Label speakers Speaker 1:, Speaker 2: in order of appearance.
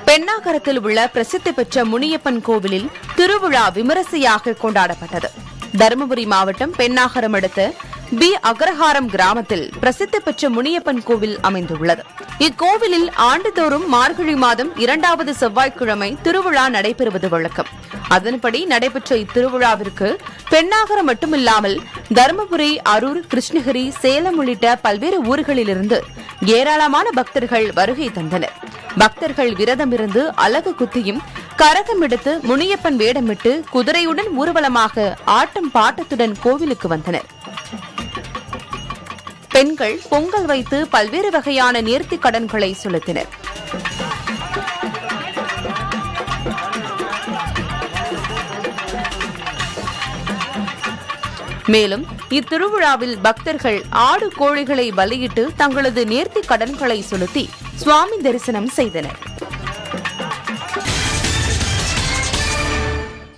Speaker 1: பெண்ணாகரத்தில் உள்ள பிரசித்தி பெற்ற முனியப்பன் கோவிலில் திருவிழா விமரிசையாக கொண்டாடப்பட்டது தருமபுரி மாவட்டம் பெண்ணாகரம் அடுத்த பி அக்ரஹாரம் கிராமத்தில் பிரசித்தி பெற்ற முனியப்பன் கோவில் அமைந்துள்ளது இக்கோவிலில் ஆண்டுதோறும் மார்கழி மாதம் இரண்டாவது செவ்வாய்க்கிழமை திருவிழா நடைபெறுவது வழக்கம் அதன்படி நடைபெற்ற இத்திருவிழாவிற்கு பெண்ணாகரம் மட்டுமில்லாமல் தருமபுரி அரூர் கிருஷ்ணகிரி சேலம் உள்ளிட்ட பல்வேறு ஊர்களிலிருந்து ஏராளமான பக்தர்கள் வருகை தந்தனர் பக்தர்கள் விரதமிருந்து அலகு குத்தியும் கரகம் எடுத்து முனியப்பன் வேடமிட்டு குதிரையுடன் ஊர்வலமாக ஆட்டம் பாட்டத்துடன் கோவிலுக்கு வந்தனர் பெண்கள் பொங்கல் வைத்து பல்வேறு வகையான நேர்த்திக் கடன்களை செலுத்தினர் மேலும் இத்திருவிழாவில் பக்தர்கள் ஆடு கோழிகளை பலியிட்டு தங்களது நேர்த்திக் கடன்களை செலுத்தி சுவாமி தரிசனம் செய்தனர்